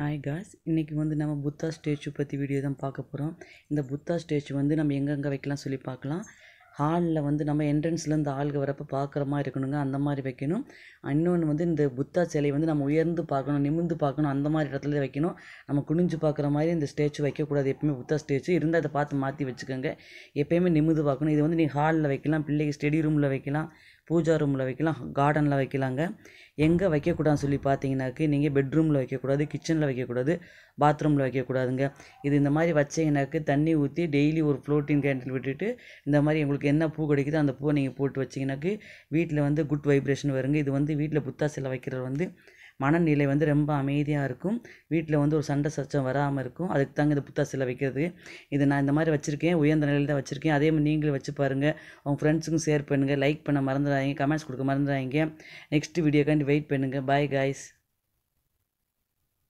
hi cos இன்றைக்கி வந்து நம்ம புத்தா ஸ்டேச்சு பற்றி வீடியோ தான் பார்க்க போகிறோம் இந்த புத்தா ஸ்டேச்சு வந்து நம்ம எங்கெங்கே வைக்கலாம் சொல்லி பார்க்கலாம் ஹாலில் வந்து நம்ம என்ட்ரன்ஸ்லேருந்து ஆளுங்க வரப்போ பார்க்குற மாதிரி இருக்கணுங்க அந்த மாதிரி வைக்கணும் இன்னொன்று வந்து இந்த புத்தா சிலையை வந்து நம்ம உயர்ந்து பார்க்கணும் நிமிர்ந்து பார்க்கணும் அந்த மாதிரி இடத்துல தான் வைக்கணும் நம்ம குனிஞ்சு பார்க்குற மாதிரி இந்த ஸ்டேச்சு வைக்கக்கூடாது எப்பவுமே புத்தா ஸ்டேச்சு இருந்தால் அதை பார்த்து மாற்றி வச்சுக்கோங்க எப்பயுமே நிமிர்ந்து பார்க்கணும் இது வந்து நீ ஹாலில் வைக்கலாம் பிள்ளைக்கு ஸ்டடி ரூமில் வைக்கலாம் பூஜா ரூமில் வைக்கலாம் கார்டனில் வைக்கலாங்க எங்கே வைக்கக்கூடாதுன்னு சொல்லி பார்த்தீங்கன்னாக்கு நீங்கள் பெட்ரூமில் வைக்கக்கூடாது கிச்சனில் வைக்கக்கூடாது பாத்ரூமில் வைக்கக்கூடாதுங்க இது இந்த மாதிரி வச்சீங்கன்னாக்கு தண்ணி ஊற்றி டெய்லி ஒரு ஃப்ளோட்டிங் கேண்டில் விட்டுட்டு இந்த மாதிரி உங்களுக்கு என்ன பூ கிடைக்குதோ அந்த பூவை நீங்கள் போட்டு வச்சிங்கனாக்கு வீட்டில் வந்து குட் வைப்ரேஷன் வருங்க இது வந்து வீட்டில் புத்தா சிலை வைக்கிறது வந்து மனநிலை வந்து ரொம்ப அமைதியாக இருக்கும் வீட்டில் வந்து ஒரு சண்டை சச்சம் வராமல் இருக்கும் அதுக்கு தாங்க இந்த புத்தா சிலை வைக்கிறது இது நான் இந்த மாதிரி வச்சுருக்கேன் உயர்ந்த நிலையில் தான் வச்சுருக்கேன் அதே மாதிரி நீங்களும் வச்சு பாருங்கள் உங்கள் ஃப்ரெண்ட்ஸுக்கும் ஷேர் பண்ணுங்கள் லைக் பண்ண மறந்துடாதீங்க கமெண்ட்ஸ் கொடுக்க மறந்துடாதீங்க நெக்ஸ்ட் வீடியோக்காண்டி வெயிட் பண்ணுங்கள் பாய் காய்ஸ்